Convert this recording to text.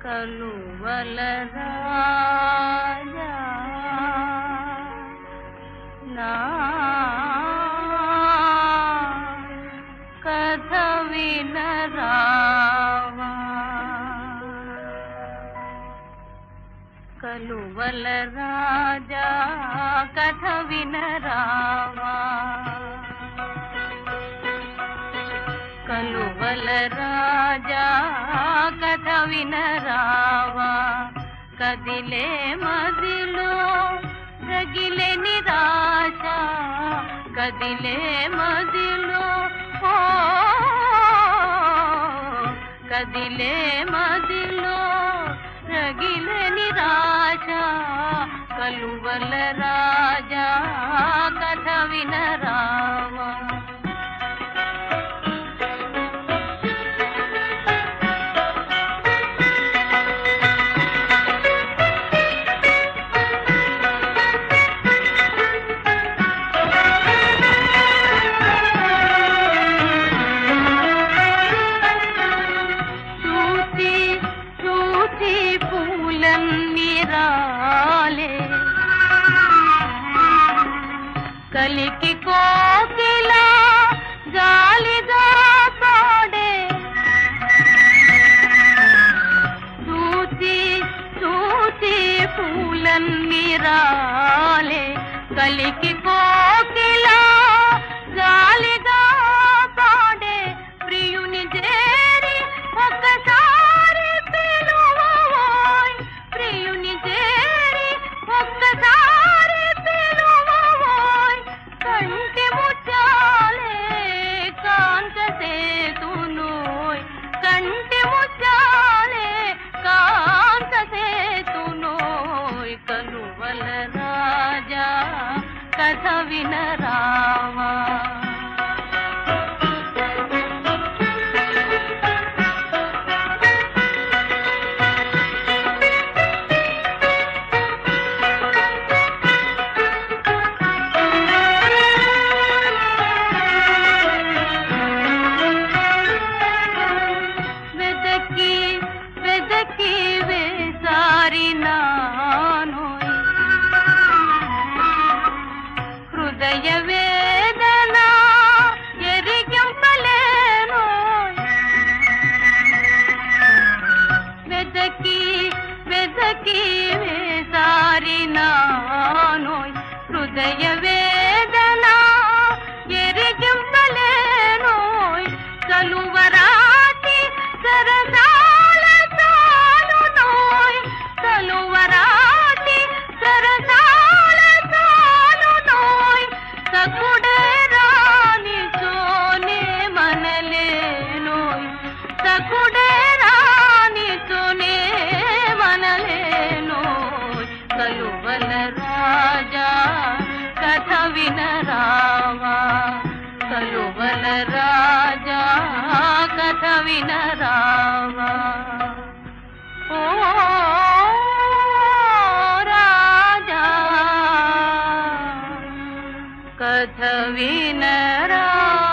కలువల రాజా నా కథ వినరావా కలువల రాజా కథ వినరావా కలువల రాజా కథ వినరావా కదిలే మదిలో రగిలే నిరాశ కదిలే మదిలో ఓ కదిలే మదిలో రగిలే నిరాశ కలువల రాజా కథ వినరావా చూచి చూచి పూలన్నీ రాలే కలికి కోకిలా గాలిగా పాడే చూచి చూచి పూలన్నీ రాలే కలికి కోకిలా గాలిగా పాడే ప్రియుని చేరి ఒక్కసారి పిలువోయ్ ప్రియుని చేరి ఒక్కసారి పిలువోయ్ కంటి ముచ్చాలే కాంత సేతునోయ్ కంటి ముచ్చాలే కాంత సేతునోయ్ కనువల రాజా కథ వినరావా వెదకి వెదకి వేసారి నాను హృదయ వేదన ఎరిగింపలేను వెదకి వెదకి వేసారి నాను హృదయ వేదన ఎరిగింపలేను కలువరాటి సరసాల తానునోయ్ కలువరాటి సరసాల తానునోయ్ సకుడే రాని సోనే మనలేనోయ్ సకుడే రాని సోనే మనలేనోయ్ కలువల రాజా కథ వినరావా కలువల రాజా కథ వినరావా ఓ రాజా కథ వినరా